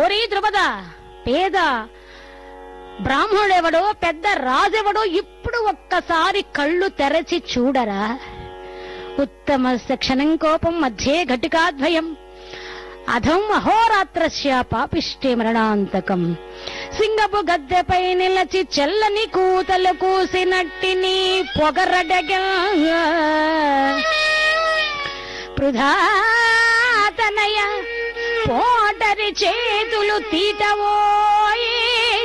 ఓరీ ద్రుపద పేద బ్రాహ్మణుడెవడో పెద్ద రాజెవడో ఇప్పుడు ఒక్కసారి కళ్ళు తెరచి చూడరా ఉత్తమ క్షణం కోపం మధ్యే ఘటికాద్వయం అధం అహోరాత్రస్య పాపిష్టి మరణాంతకం సింగపు గద్దెపై నిలచి చెల్లని కూతలు కూసినట్టిని పొగరడగ పృథాతనయ పోటరి చేతులు తీటవోయే